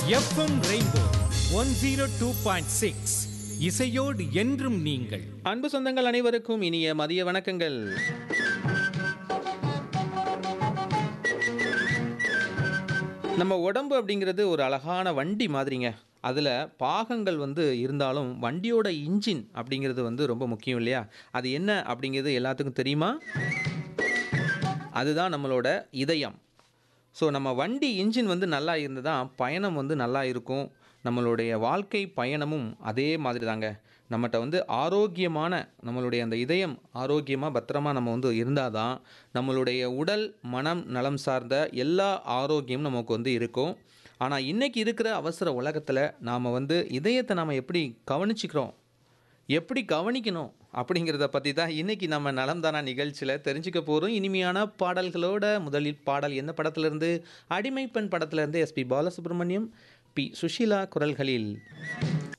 FM rainbow one zero two point six இசையோடு என்றும் நீங்கள் அன்பு சொந்தங்கள் அனைவருக்கும் இனிய மதிய வணக்கங்கள் நம்ம உடம்பு அப்படிங்கிறது ஒரு அழகான வண்டி மாதிரிங்க அதில் பாகங்கள் வந்து இருந்தாலும் வண்டியோட இன்ஜின் அப்படிங்கிறது வந்து ரொம்ப முக்கியம் இல்லையா அது என்ன அப்படிங்கிறது எல்லாத்துக்கும் தெரியுமா அதுதான் நம்மளோட இதயம் ஸோ நம்ம வண்டி இன்ஜின் வந்து நல்லா இருந்து தான் பயணம் வந்து நல்லா இருக்கும் நம்மளுடைய வாழ்க்கை பயணமும் அதே மாதிரி தாங்க நம்மகிட்ட வந்து ஆரோக்கியமான நம்மளுடைய அந்த இதயம் ஆரோக்கியமாக பத்திரமா நம்ம வந்து இருந்தால் தான் நம்மளுடைய உடல் மனம் நலம் சார்ந்த எல்லா ஆரோக்கியமும் நமக்கு வந்து இருக்கும் ஆனால் இன்றைக்கி இருக்கிற அவசர உலகத்தில் நாம் வந்து இதயத்தை நாம் எப்படி கவனிச்சிக்கிறோம் எப்படி கவனிக்கணும் அப்படிங்கிறத பற்றி தான் இன்றைக்கி நம்ம நலம்தானா நிகழ்ச்சியில் தெரிஞ்சுக்க போகிறோம் இனிமையான பாடல்களோட முதலில் பாடல் என்ன படத்துலேருந்து அடிமை பெண் படத்துலேருந்து எஸ்பி பாலசுப்ரமணியம் பி சுஷீலா குரல்களில்